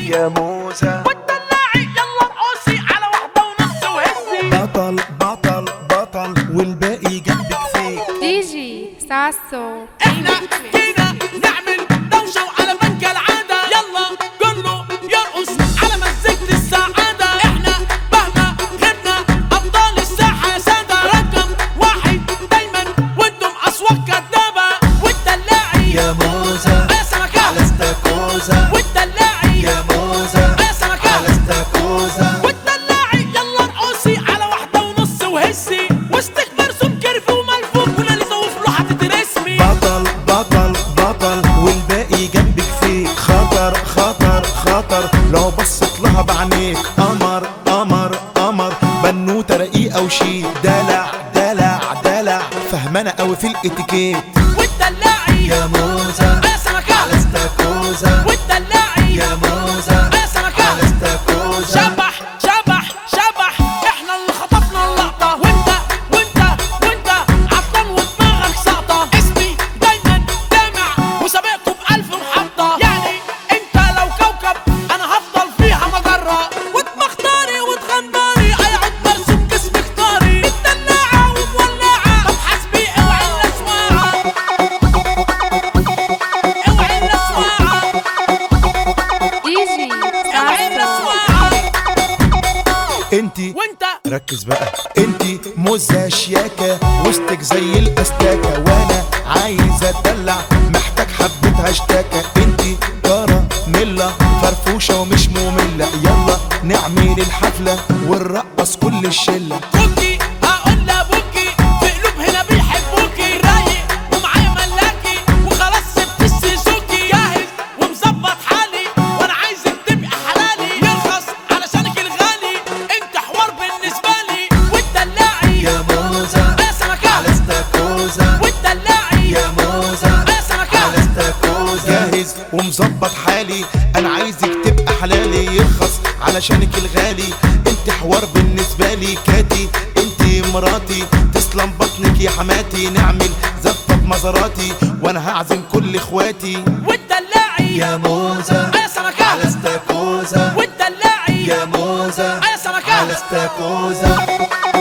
يا موزة والدلاعي يلا ارقصي على واحدة ونص وهزي بطل بطل بطل والباقي جنبك فيك دي جي ساسو احنا جينا نعمل دوشة وعلى بنك العادة يلا كله يرقص على مزيكة السعادة احنا مهما غبنا ابطال الساحة سادة رقم واحد دايما وانتم اصوات كدابة والدلاعي يا موزة يا سمكة على استاكوزا والدلاعي يا موزة يا سمكة على استاكوزا والدلاعي يلا ارقصي على واحدة ونص وهسي وسطك مرسوم كرف وملفوف وناليزة وفلوحة تترسمي بطل بطل بطل والباقي جنبك فيك خطر خطر خطر لو بصت لها بعينيك قمر قمر قمر بنوتة رقيقة وشيك دلع دلع دلع فهمانة قوي في الاتيكيت والدلاعي يا موزة يا سمكة على استاكوزا والدلاعي يا موزة يا سمكة على استاكوزا شبح شبح شبح احنا اللي خطفنا اللقطة وانت وانت وانت عطلان ودماغك ساقطة اسمي دايما لامع وسابقكم بألف محطة يعني انت لو كوكب انا هفضل فيها مجرة ودماغ طاري وتغنداري ايعد مرسوم جسم اختاري مدلعة ومولعة طب حسبي اوعي الاسواعة اوعي الاسواعة دي جي اوعي ساسو الاسواعة انتي وانت ركز بقى انتي موزة شياكة وسطك زي الاستاكة وانا عايز اتدلع محتاج حبة هاشتاكة انتي كراميلا فرفوشة ومش مملة يلا نعمل الحفلة ونرقص كل الشلة كوكي هقول لابوكي في قلوب هنا بيحبوكي رايق ومعايا ملاكي وخلاص سبت السيزوكي جاهز ومظبط حالي وانا عايزك تبقى حلالي يرخص علشانك الغالي انت حوار بالنسبه لي والدلاعي يا موزة يا سمكه على استاكوزا والدلاعي يا موزة يا سمكه على استاكوزا جاهز ومظبط حالي انا عايزك تبقى حلالي يرخص علشانك الغالي انت حوار بالنسبة لي كاتي انت مراتي تسلم بطنك يا حماتي نعمل زفة بمزاراتي وانا هعزم كل اخواتي والدلاعي يا موزة يا سمكه على استاكوزا والدلاعي يا موزة يا سمكه على استاكوزا